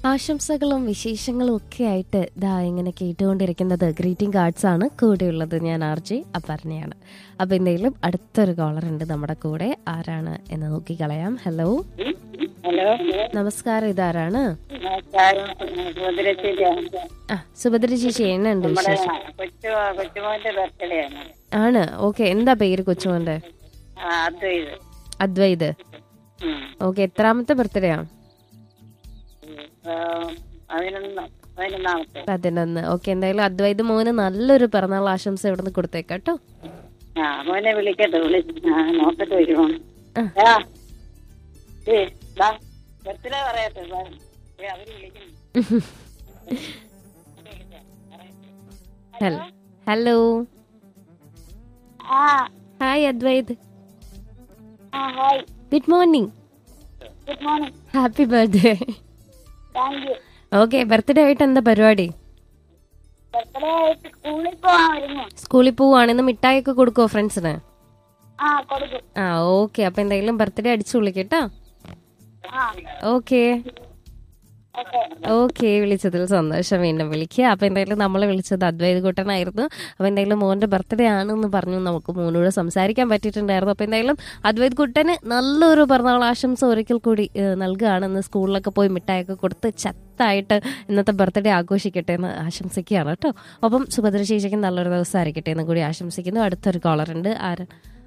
ആശംസകളും വിശേഷങ്ങളും ഒക്കെ ആയിട്ട് ദാ ഇങ്ങനെ കേട്ടുകൊണ്ടിരിക്കുന്നത് ഗ്രീറ്റിംഗ് കാർഡ്സ് ആണ് കൂടെയുള്ളത് ഞാൻ ആർ ജെ അപർണയാണ് അപ്പൊ എന്തെങ്കിലും അടുത്തൊരു കോളർ ഉണ്ട് നമ്മുടെ കൂടെ ആരാണ് എന്ന് നോക്കി കളയാം ഹലോ ഹലോ നമസ്കാരം ഇതാരാണ് നമസ്കാരം സുഭദ്രശ്ശേരിയാണ് ആ സുഭദ്ര ചേച്ചി എന്നുണ്ട് നമ്മുടെ വിശേഷം കൊച്ചു കൊച്ചുമോന്റെ ബർത്ത്ഡേ ആണ് ആണ് ഓക്കെ എന്താ പേര് കൊച്ചുമോന്റെ ആ അദ്വൈത് അദ്വൈത് ഉം. ഓക്കെ എത്രാമത്തെ ബർത്ത്ഡേ ആണ് ആ, പതിനൊന്ന് പതിനൊന്നാമത്തെ പതിനൊന്ന് ഓക്കെ എന്തായാലും അദ്വൈത് മോന് നല്ലൊരു പിറന്നാൾ ആശംസ ഇവിടെ നിന്ന് കൊടുത്തേക്കാട്ടോ ആ മോനെ വിളിക്കട്ടെ വിളി ആ നോക്കട്ടെ വരുമോ ആ. ആ ഏ ബർത്ത്ഡേ പറയട്ടെ വാ. ഏ, അവര് വിളിക്കുന്നു ഹലോ ഹലോ ആ ഹായ് അദ്വൈത് ആ hi good morning good morning happy birthday thank you okay birthday ആയിട്ട് എന്താ പരിപാടി ബർത്ത്ഡേ ആയിട്ട് സ്കൂളിൽ പോവാൻ വരുന്നു സ്കൂളിൽ പോവാണെന്ന് മിഠായി ഒക്കെ കൊടുക്കുവോ ഫ്രണ്ട്സിന് ആ കൊടുക്കും ആ ഓക്കെ അപ്പൊ എന്തായാലും ബർത്ത്ഡേ അടിച്ചു വിളിക്കട്ടോ ആ ഓക്കെ ഓക്കെ ഓക്കെ വിളിച്ചതിൽ സന്തോഷം വീണ്ടും വിളിക്കുക അപ്പൊ എന്തായാലും നമ്മളെ വിളിച്ചത് അദ്വൈത് കുട്ടനായിരുന്നു അപ്പൊ എന്തായാലും മോന്റെ ബർത്ത്ഡേ ആണെന്ന് പറഞ്ഞു നമുക്ക് മോനോട് സംസാരിക്കാൻ പറ്റിയിട്ടുണ്ടായിരുന്നു അപ്പൊ എന്തായാലും അദ്വൈത് കുട്ടന് നല്ലൊരു പിറന്നാൾ ആശംസ ഒരിക്കൽ കൂടി ഏഹ്, നൽകുകയാണെന്ന് സ്കൂളിലൊക്കെ പോയി മിഠായൊക്കെ കൊടുത്ത് ചത്തായിട്ട് ഇന്നത്തെ ബർത്ത്ഡേ ആഘോഷിക്കട്ടെ എന്ന് ആശംസിക്കുകയാണ് കേട്ടോ ഒപ്പം സുഭദ്ര ചേച്ചിക്ക് നല്ലൊരു ദിവസം ആയിരിക്കട്ടെ എന്ന് കൂടി ആശംസിക്കുന്നു അടുത്തൊരു കോളർ ഉണ്ട് ആര്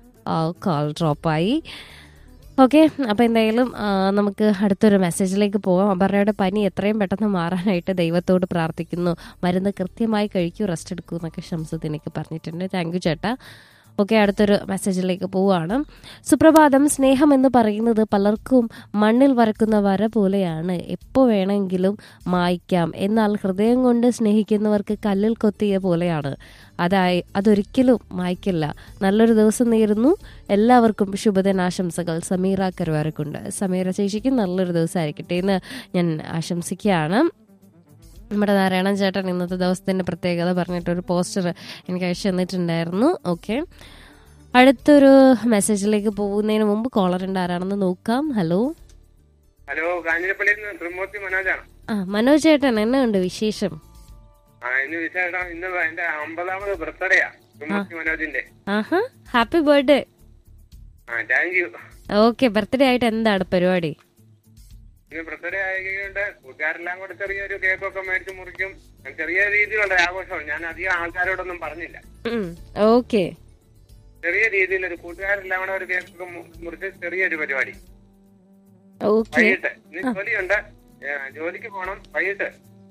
കോൾ ഡ്രോപ്പായി ഓക്കെ അപ്പോൾ എന്തായാലും ആ, നമുക്ക് അടുത്തൊരു മെസ്സേജിലേക്ക് പോകാം അപർണയുടെ പനി എത്രയും പെട്ടെന്ന് മാറാനായിട്ട് ദൈവത്തോട് പ്രാർത്ഥിക്കുന്നു മരുന്ന് കൃത്യമായി കഴിക്കൂ റെസ്റ്റ് എടുക്കൂ എന്നൊക്കെ ഷംസുദ്ദീനൊക്കെ പറഞ്ഞിട്ടുണ്ട് താങ്ക് യു ചേട്ടാ ഓക്കെ അടുത്തൊരു മെസ്സേജിലേക്ക് പോവുകയാണ് സുപ്രഭാതം സ്നേഹം എന്ന് പറയുന്നത് പലർക്കും മണ്ണിൽ വരക്കുന്ന വര പോലെയാണ് എപ്പോൾ വേണമെങ്കിലും മായ്ക്കാം എന്നാൽ ഹൃദയം കൊണ്ട് സ്നേഹിക്കുന്നവർക്ക് കല്ലിൽ കൊത്തിയ പോലെയാണ് അതായി അതൊരിക്കലും മായ്ക്കില്ല നല്ലൊരു ദിവസം നേരുന്നു എല്ലാവർക്കും ശുഭദിനാശംസകൾ സമീറ കരുവാരക്കുണ്ട് സമീറ ചേച്ചിക്ക് നല്ലൊരു ദിവസമായിരിക്കട്ടെ എന്ന് ഞാൻ ആശംസിക്കുകയാണ് നമ്മുടെ നാരായണൻ ചേട്ടൻ ഇന്നത്തെ ദിവസത്തിന്റെ പ്രത്യേകത പറഞ്ഞിട്ടൊരു പോസ്റ്റർ എനിക്ക് അയച്ചു തന്നിട്ടുണ്ടായിരുന്നു ഓക്കെ അടുത്തൊരു മെസ്സേജിലേക്ക് പോകുന്നതിന് മുമ്പ് കോളർ ഉണ്ട് ആരാണെന്ന് നോക്കാം ഹലോ ഹലോ കാഞ്ഞിരപ്പള്ളിയിൽ നിന്ന് ത്രിമൂർത്തി മനോജാണ് ആ മനോജ് ചേട്ടൻ എന്നെ ഉണ്ട് വിശേഷം ആ ഇന്ന് വിശേഷം ഇന്ന് എന്റെ അമ്പതാമത് ബർത്ത്ഡേയാ ത്രിമൂർത്തി മനോജിന്റെ ആഹാ ഹാപ്പി ബർത്ത്ഡേ ആ താങ്ക് യു ഓക്കെ ബർത്ത്ഡേ ആയിട്ട് എന്താണ് പരിപാടി ഇന്ന് ബർത്ത്ഡേ ആയതുകൊണ്ട് കൂട്ടുകാരെല്ലാം കൂടെ ചെറിയൊരു കേക്കൊക്കെ മേടിച്ച് മുറിക്കും ചെറിയ രീതിയിലുള്ള ആഘോഷമാണ് ഞാൻ അധികം ആൾക്കാരോടൊന്നും പറഞ്ഞില്ല ഓക്കെ ചെറിയ രീതിയിലൊരു കൂട്ടുകാരെല്ലാം കൂടെ ഒരു കേക്കൊക്കെ മു- മുറിച്ച് ചെറിയൊരു പരിപാടി ഓക്കെ വൈകിട്ട് ഇന്ന് ജോലിയുണ്ട് ഏ, ജോലിക്ക് പോണം വൈകിട്ട്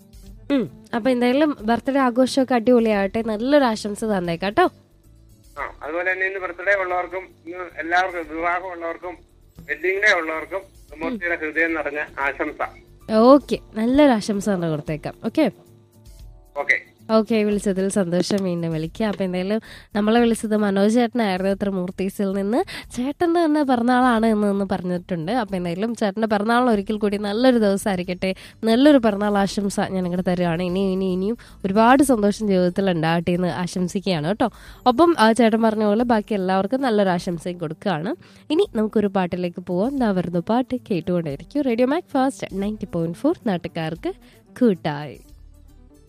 അപ്പൊ എന്തായാലും ബർത്ത്ഡേ ആഘോഷമൊക്കെ അടിപൊളിയാവട്ടെ നല്ലൊരു ആശംസ തന്നേക്കാട്ടോ ആ അതുപോലെ തന്നെ ഇന്ന് ബർത്ത്ഡേ ഉള്ളവർക്കും ഇന്ന് എല്ലാവർക്കും വിവാഹം ഉള്ളവർക്കും വെഡിങ് ഡേ ഉള്ളവർക്കും ത്രിമൂർത്തിയുടെ ഹൃദയം നിറഞ്ഞ ആശംസ ഓക്കെ നല്ലൊരു ആശംസ തന്നെ കൊടുത്തേക്കാം ഓക്കെ ഓക്കെ ഓക്കെ വിളിച്ചതിൽ സന്തോഷം വീണ്ടും വിളിക്കുക അപ്പം എന്തായാലും നമ്മളെ വിളിച്ചത് മനോജ് ചേട്ടനായിരുന്നു ത്രിമൂർത്തീസിൽ നിന്ന് ചേട്ടൻ്റെ തന്നെ പിറന്നാളാണ് എന്ന് എന്ന് പറഞ്ഞിട്ടുണ്ട് അപ്പം എന്തായാലും ചേട്ടൻ്റെ പിറന്നാൾ ഒരിക്കൽ കൂടി നല്ലൊരു ദിവസമായിരിക്കട്ടെ നല്ലൊരു പിറന്നാൾ ആശംസ ഞാൻ ഇങ്ങോട്ട് തരുവാണ് ഇനി ഇനി ഇനിയും ഒരുപാട് സന്തോഷം ജീവിതത്തിൽ ഉണ്ടാകട്ടെ എന്ന് ആശംസിക്കുകയാണ് കേട്ടോ ഒപ്പം ആ ചേട്ടൻ പറഞ്ഞ പോലെ ബാക്കി എല്ലാവർക്കും നല്ലൊരു ആശംസയും കൊടുക്കുകയാണ് ഇനി നമുക്കൊരു പാട്ടിലേക്ക് പോവാം എന്താ വരുന്നു പാട്ട് കേട്ടുകൊണ്ടേയിരിക്കും radio Mac fast ninety point four നാട്ടുകാർക്ക് കൂട്ടായി